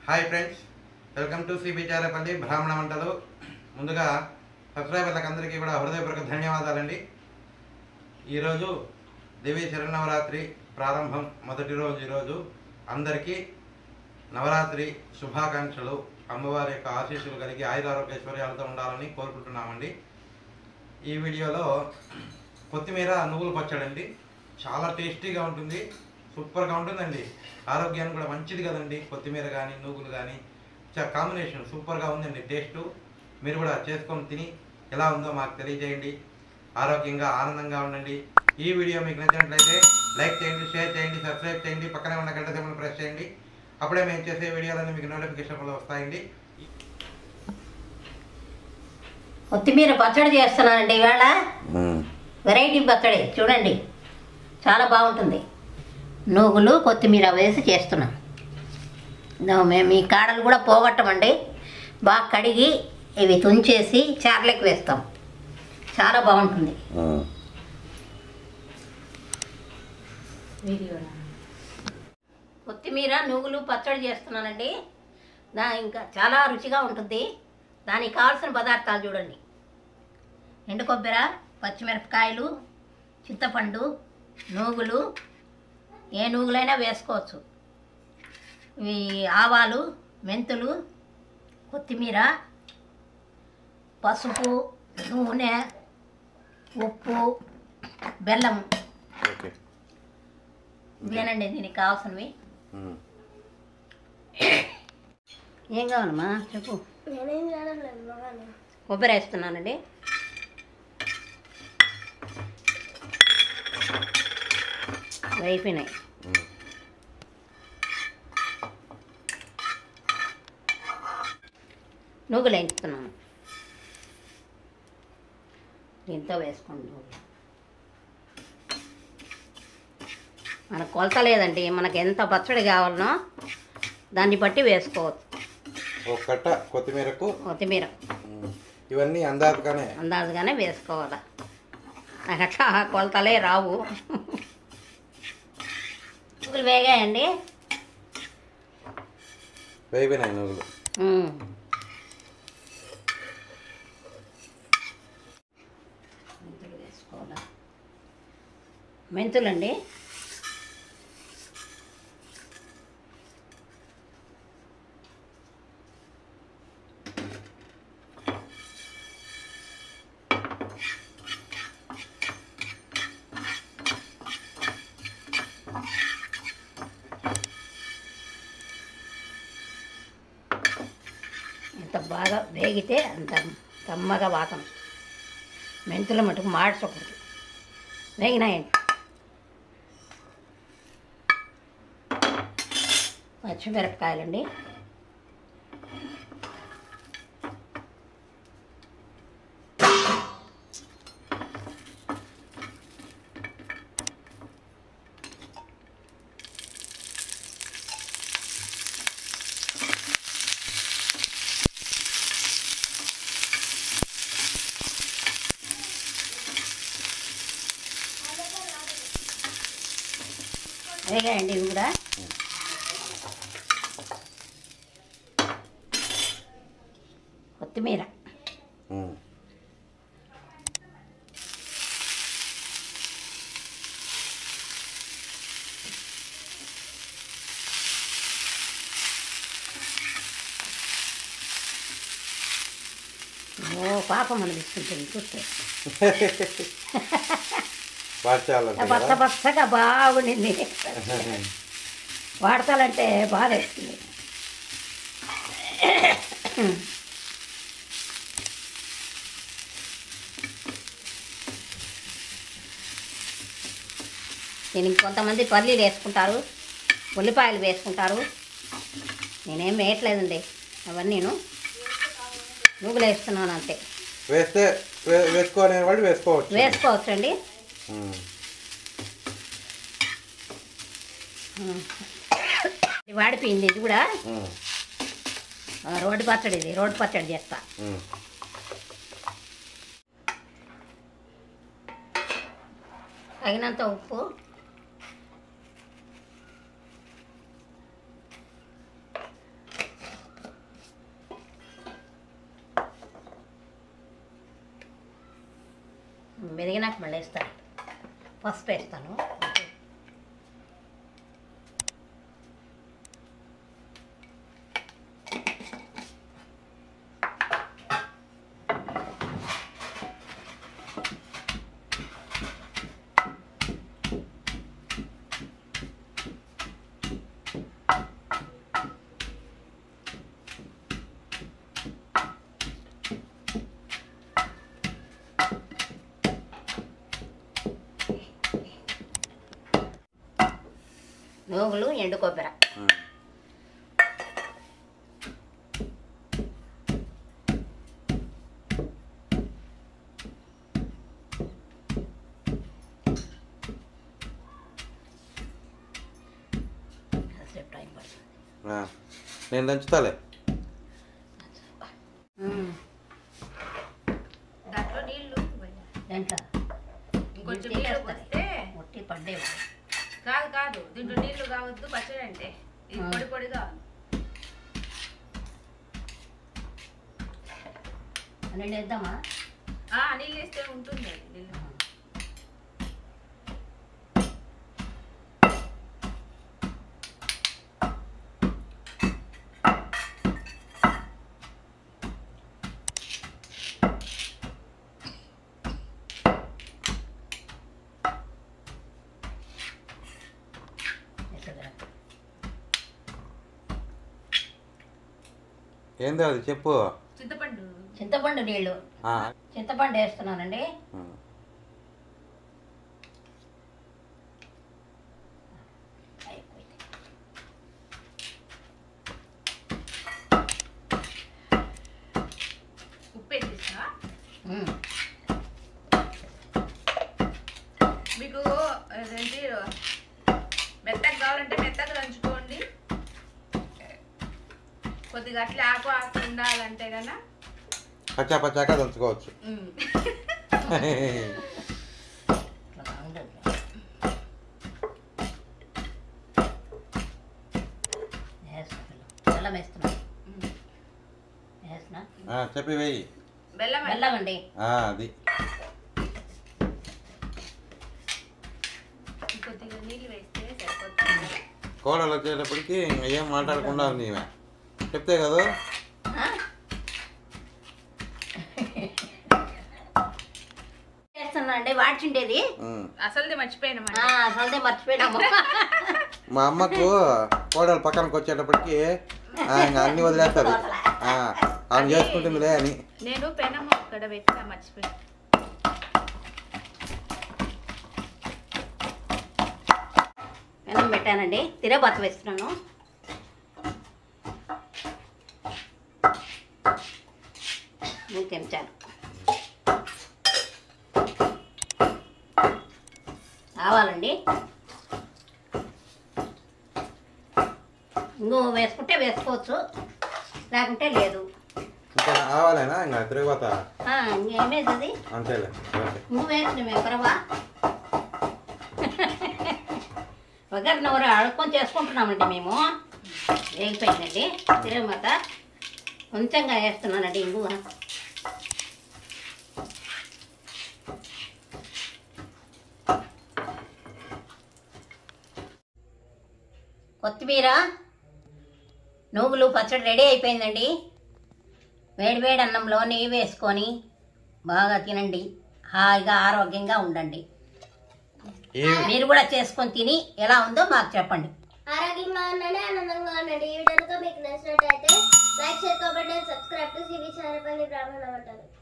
Hi friends welcome to Shri Bicharapalli Brahmana Vantalu ముందుగా సబ్స్క్రైబర్లకు అందరికీ కూడా హృదయపూర్వక ధన్యవాదాలండి ఈరోజు దేవీ శరణవరాత్రి ప్రారంభం మొదటి రోజు ఈరోజు అందరికీ నవరాత్రి శుభాకాంక్షలు అమ్మవారి యొక్క ఆశీస్సులు కలిగి ఆయురారోగ్యశ్వర్యాలతో ఉండాలని కోరుకుంటున్నామండి ఈ వీడియోలో కొత్తిమీర నువ్వుల పచ్చడి అండి చాలా టేస్టీగా ఉంటుంది సూపర్గా ఉంటుందండి ఆరోగ్యానికి కూడా మంచిది కదండి కొత్తిమీర కానీ నువ్వులు కానీ కాంబినేషన్ సూపర్గా ఉందండి టేస్ట్ మీరు కూడా చేసుకొని తిని ఎలా ఉందో మాకు తెలియజేయండి ఆరోగ్యంగా ఆనందంగా ఉండండి ఈ వీడియో మీకు నచ్చినట్లయితే లైక్ చేయండి షేర్ చేయండి సబ్స్క్రైబ్ చేయండి పక్కనే ఉన్న గంట సింబల్ ప్రెస్ చేయండి అప్పుడే మేము చేసే వీడియోలన్నీ మీకు నోటిఫికేషన్లో వస్తాయండి కొత్తిమీర పచ్చడి చేస్తున్నానండి ఇవాళ వెరైటీ పచ్చడి చూడండి చాలా బాగుంటుంది నూగులు కొత్తిమీర వేసి చేస్తున్నాం ఇదో మేము ఈ కాడలు కూడా పోగొట్టమండి బాగా కడిగి ఇవి తుంచేసి చార్లకి వేస్తాం చాలా బాగుంటుంది కొత్తిమీర నూగులు పచ్చడి చేస్తున్నానండి దా ఇంకా చాలా రుచిగా ఉంటుంది దానికి కావాల్సిన పదార్థాలు చూడండి ఎండు కొబ్బరి పచ్చిమిరపకాయలు చింతపండు నూగులు ఏ నూగులైనా వేసుకోవచ్చు ఇవి ఆవాలు మెంతులు కొత్తిమీర పసుపు నూనె ఉప్పు బెల్లం ఓకే ఇవేనండి దీనికి కావాల్సినవి ఏం కావాలమ్మా చెప్పు నేనేం చేయడం లేదు మగానే కొబ్బరి వేస్తున్నానండి ఇవి అయిపోయినాయి నూగులు వేస్తున్నాను దీంతో వేసుకోండి నూగులు మనకు కొలత లేదండి మనకు ఎంత పచ్చడి కావాలనో దాన్ని బట్టి వేసుకోవచ్చు ఒక కట్ట కొత్తిమీరకు కొత్తిమీర ఇవన్నీ అందాజుగానే అందాజుగానే వేసుకోవాలి నాకు అట్లా కొలతలే రావు పువ్వులు వేగాయండి వేయిపోయినాయి నువ్వులు ఉమ్. మెంతులు వేసుకోవాలా మెంతులండి ఎంత బాగా వేగితే అంత కమ్మగా వాతం మెంతుల మటుకు మార్చకూడదు వేగినాయండి పచ్చిమిరపకాయలండి వేగాయండి ఇవి కూడా కొత్తిమీర ఓ పాపం అనిపిస్తుంటుంది చూస్తే వాచాలంటే పచ్చ పచ్చగా బాగుండింది వాడతాలంటే బాధ వేస్తుంది దీనికి కొంతమంది పల్లీలు వేసుకుంటారు ఉల్లిపాయలు వేసుకుంటారు నేనేం వేయట్లేదండి అవన్నీ నేను నువ్వులు వేస్తున్నాను అంతే వేస్తే వే- వేసుకోనే వాళ్ళు వేసుకోవచ్చు వేసుకోవచ్చండి ఉమ్. ఇది వాడిపోయింది ఇది కూడా ఉమ్. ఆ, రోడ్డు పచ్చడి ఇది రోడ్డు పచ్చడి చేస్తా ఉమ్. తగినంత ఉప్పు మెదిగినాక మళ్ళీ వేస్తాను పసుపు వేస్తాను నూగులు ఎండు కొబ్బరి కాసేపు టైం పడుతుంది ఆ, నేను దంచుతాలే ఉమ్, దాంట్లో నీళ్లు దాంట్లో ఇంకొంచెం ఇది నీళ్లు తీసేస్తారు. పోస్తే ఒట్టి పడ్డేవి కాదు కాదు దీంట్లో నీళ్లు కావద్దు పచ్చడి అంటే ఇది ఆ. పొడి పొడిగా ఉంది. అని వేద్దామా ఆ నీళ్ళు వేస్తే ఉంటుంది అది నీళ్ళు వేసేదిరా. ఏందో అది చెప్పు చింతపండు చింతపండు నీళ్ళు ఆ, చింతపండు వేస్తున్నానండి ఆ. అయిపోయింది ఉప్పు వేసేసా ఉమ్, మీకు అదేంటి మెత్తగా కావాలంటే మెత్తగా దంచుకోండి కొద్దిగా అట్లా ఆకు ఆకు ఉండాలంటే కన్నా పచ్చా పచ్చాక దంచుకోవచ్చు ఇట్లా బాగుంటుంది వేస్తున్నా బెల్లం వేస్తున్నా వేస్తున్నా ఆ, చెప్పి వెయ్యి బెల్లం వేయాలి. బెల్లం అండి ఆ, అది కొద్దిగా నీళ్ళు వేస్తే సరిపోతుంది కోడలు వచ్చేటప్పటికి ఇంక ఏం మాట్లాడకుండా ఉంది ఈమె చెప్తే కదా ఆ? చేస్తున్నా అండి వాడ్చుండేది ఉమ్. అసలుది మర్చిపోయినామండి ఆ, అసలుదే మర్చిపోయినాము మా అమ్మకు కోడలు పక్కనకి వచ్చేటప్పటికి ఆ, ఇంక అన్ని వదిలేస్తుంది ఆ, ఆమె చేసుకుంటుందిలే అని నేను పెనము అక్కడ పెట్టా మర్చిపోయి పెనం పెట్టానండి తిరగబాత వేస్తున్నాను మూడు చెంచాలు కావాలండి ఇంకో వేసుకుంటే వేసుకోవచ్చు లేకుంటే లేదు ఇంకా ఆవాలేనా ఇంకా తిరగబోతా ఆ, ఇంకేమేది అంతేలే ఓకే నువ్వు వేసిన మేకరవా ఒకరినొకరు అడుక్కొని చేసుకుంటున్నామండి మేము వేగిపోయిందండి తిరగమాత కొంచెంగా వేస్తున్నానండి ఇంగువ కొత్తిమీర నువ్వులు పచ్చడి రెడీ అయిపోయిందండి వేడివేడి అన్నంలో నెయ్యి వేసుకొని బాగా తినండి హాయిగా ఆరోగ్యంగా ఉండండి ఏ మీరు కూడా చేసుకొని తిని ఎలా ఉందో మాకు చెప్పండి ఆరోగ్యంగా ఉండండి ఆనందంగా ఉండండి ఈ వీడియో కనుక మీకు నచ్చినట్టయితే like share comment and subscribe to సివి చారపల్లి బ్రాహ్మణ వంటలు